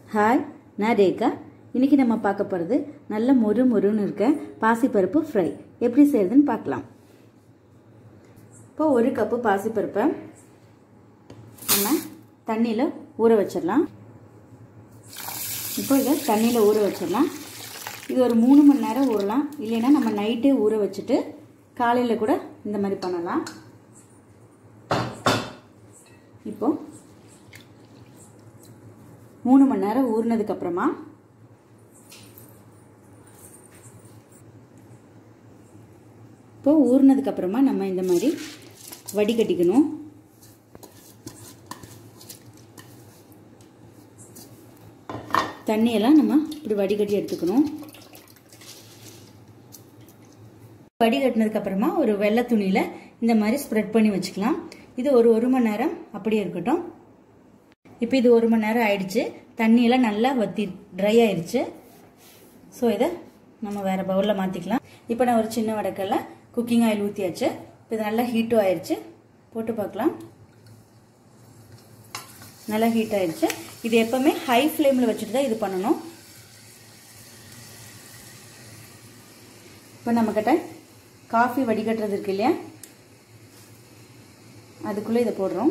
hi நான் ரேகா இன்னைக்கு நம்ம பார்க்க போகிறது நல்ல மொறு மொறுன்னு இருக்க பாசிப்பருப்பு ஃப்ரை எப்படி செய்யறதுன்னு பார்க்கலாம் இப்போ ஒரு கப்பு பாசிப்பருப்பை நம்ம தண்ணியில் ஊற வச்சிடலாம் இப்போ இதை தண்ணியில் ஊற வச்சிடலாம் இது ஒரு மூணு மணி நேரம் ஊறலாம் இல்லைன்னா நம்ம நைட்டே ஊற வச்சுட்டு காலையில் கூட இந்த மாதிரி பண்ணலாம் இப்போ மூணு மணி நேரம் ஊறினதுக்கு அப்புறமா இப்போ ஊறினதுக்கு அப்புறமா நம்ம இந்த மாதிரி வடிகட்டிக்கணும் தண்ணியெல்லாம் நம்ம இப்படி வடிகட்டி எடுத்துக்கணும் வடிகட்டினதுக்கு அப்புறமா ஒரு வெள்ளை துணியில இந்த மாதிரி ஸ்ப்ரெட் பண்ணி வச்சுக்கலாம் இது ஒரு ஒரு மணி நேரம் அப்படியே இருக்கட்டும் இப்போ இது ஒரு மணி நேரம் ஆயிடுச்சு தண்ணியெல்லாம் நல்லா வத்தி ட்ரை ஆயிடுச்சு ஸோ இதை நம்ம வேற பவுலில் மாற்றிக்கலாம் இப்போ நான் ஒரு சின்ன வடக்கல்ல குக்கிங் ஆயில் ஊற்றியாச்சு இப்போ இது நல்லா ஹீட்டும் ஆயிடுச்சு போட்டு பார்க்கலாம் நல்லா ஹீட் ஆயிடுச்சு இது எப்பவுமே ஹை ஃப்ளேமில் வச்சுட்டு தான் இது பண்ணணும் இப்போ நம்மக்கிட்ட காஃபி வடிகட்டுறது இருக்கு இல்லையா அதுக்குள்ளே இதை போடுறோம்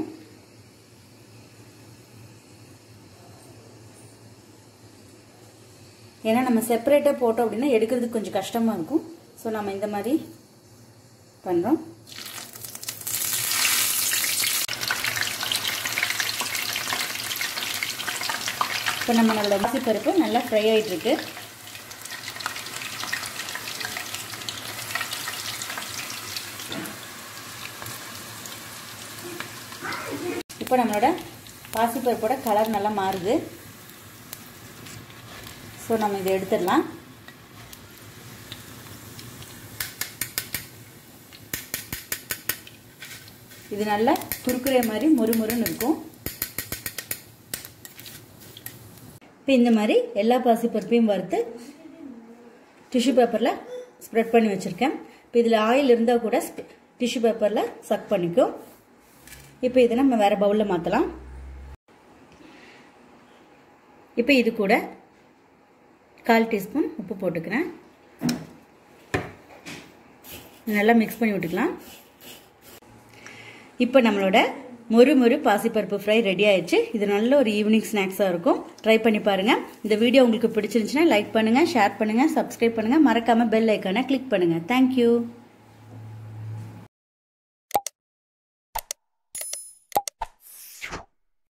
ஏன்னா நம்ம செப்பரேட்டாக போட்டோம் அப்படின்னா எடுக்கிறதுக்கு கொஞ்சம் கஷ்டமாக இருக்கும் ஸோ நம்ம இந்த மாதிரி பண்ணுறோம் இப்போ நம்மளோட பருப்பு நல்லா ஃப்ரை ஆகிட்டு இருக்கு இப்போ நம்மளோட பாசிப்பருப்போட கலர் நல்லா மாறுது ஸோ நம்ம இதை எடுத்துடலாம் இது நல்லா குறுக்குற மாதிரி முறுமுறுன்னு இருக்கும் இப்போ இந்த மாதிரி எல்லா பாசிப்பருப்பையும் வறுத்து டிஷ்யூ பேப்பரில் ஸ்ப்ரெட் பண்ணி வச்சுருக்கேன் இப்போ இதில் ஆயில் இருந்தால் கூட டிஷ்யூ பேப்பரில் சக் பண்ணிக்கும் இப்போ இதை நம்ம வேறு பவுலில் மாற்றலாம் இப்போ இது கூட கால் டீஸ்பூன் உப்பு போட்டுக்கிறேன் நல்லா மிக்ஸ் பண்ணி விட்டுக்கலாம் இப்போ நம்மளோட மொறு மொறு பாசிப்பருப்பு ஃப்ரை ரெடி ஆயிடுச்சு இது நல்ல ஒரு ஈவினிங் ஸ்நாக்ஸாக இருக்கும் ட்ரை பண்ணி பாருங்கள் இந்த வீடியோ உங்களுக்கு பிடிச்சிருந்துச்சுன்னா லைக் பண்ணுங்கள் ஷேர் பண்ணுங்கள் சப்ஸ்கிரைப் பண்ணுங்கள் மறக்காமல் பெல் ஐக்கானை கிளிக் பண்ணுங்கள் தேங்க்யூ